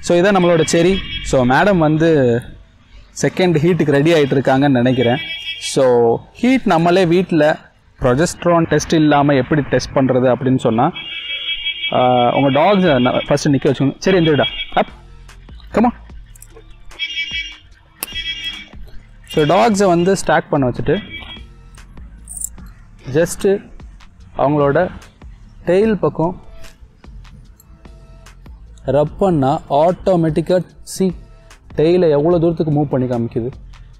so இதான் நம்மளோட செரி ஸோ மேடம் வந்து செகண்ட் ஹீட்டுக்கு ரெடி ஆகிட்டு இருக்காங்கன்னு நினைக்கிறேன் ஸோ ஹீட் நம்மளே வீட்டில் ப்ரொஜெஸ்ட்ரான் டெஸ்ட் இல்லாமல் எப்படி டெஸ்ட் பண்ணுறது அப்படின்னு சொன்னால் உங்கள் டாக்ஸை ஃபஸ்ட்டு நிற்க வச்சுக்கோங்க சரி எந்திரிடா அப் கமா ஸோ டாக்ஸை வந்து ஸ்டாக் பண்ண வச்சுட்டு ஜஸ்ட்டு அவங்களோட டெயில் பக்கம் ரப் பண்ணால் ஆட்டோமேட்டிக்காக சி டெய்லை எவ்வளோ தூரத்துக்கு மூவ் பண்ணி காமிக்குது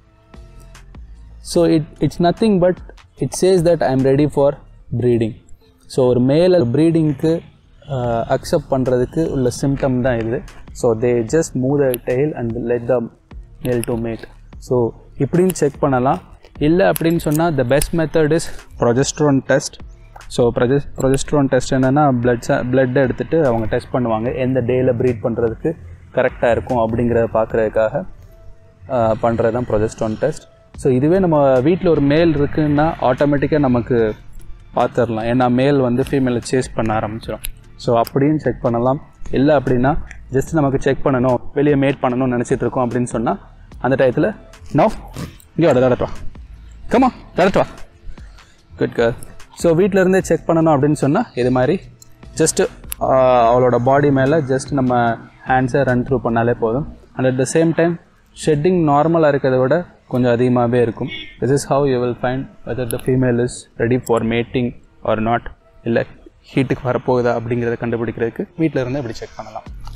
so it it's nothing but it says that I am ready for breeding so ஒரு மேலே ப்ரீடிங்க்கு அக்செப்ட் பண்ணுறதுக்கு உள்ள சிம்டம் தான் இது so they just move the tail and let the male to mate so இப்படின்னு செக் பண்ணலாம் இல்லை அப்படின்னு சொன்னால் the best method is progesterone test so ப்ரொஜெஸ் ப்ரொஜெஸ்ட்ரோன் டெஸ்ட் என்னென்னா பிளட் பிளட்டை எடுத்துகிட்டு அவங்க டெஸ்ட் பண்ணுவாங்க எந்த டேயில் ப்ரீட் பண்ணுறதுக்கு கரெக்டாக இருக்கும் அப்படிங்கிறத பார்க்குறதுக்காக பண்ணுறது தான் ப்ரொஜெஸ்ட்ரான் டெஸ்ட் ஸோ இதுவே நம்ம வீட்டில் ஒரு மேல் இருக்குன்னா ஆட்டோமேட்டிக்காக நமக்கு பார்த்துடலாம் ஏன்னா மேல் வந்து ஃபீமேலை சேஸ் பண்ண ஆரம்பிச்சிடும் ஸோ அப்படியும் செக் பண்ணலாம் இல்லை அப்படின்னா ஜஸ்ட் நமக்கு செக் பண்ணணும் வெளியே மேட் பண்ணணும்னு நினச்சிட்டு இருக்கோம் அப்படின்னு சொன்னால் அந்த டயத்தில் நோ இங்கே வர டேரக்ட் வா கமா டேரக்ட் வா குட் கேர் ஸோ வீட்டில் இருந்தே செக் பண்ணணும் அப்படின்னு சொன்னால் இது மாதிரி ஜஸ்ட்டு அவளோட பாடி மேலே ஜஸ்ட் நம்ம ஹேண்ட்ஸை ரன் த்ரூ பண்ணாலே போதும் and at the same time shedding நார்மலாக இருக்கிறத விட கொஞ்சம் அதிகமாகவே இருக்கும் this is how you will find whether the female is ready for mating or not இல்லை ஹீட்டுக்கு வரப்போகுதா அப்படிங்கிறத கண்டுபிடிக்கிறதுக்கு வீட்டில் இருந்து இப்படி செக் பண்ணலாம்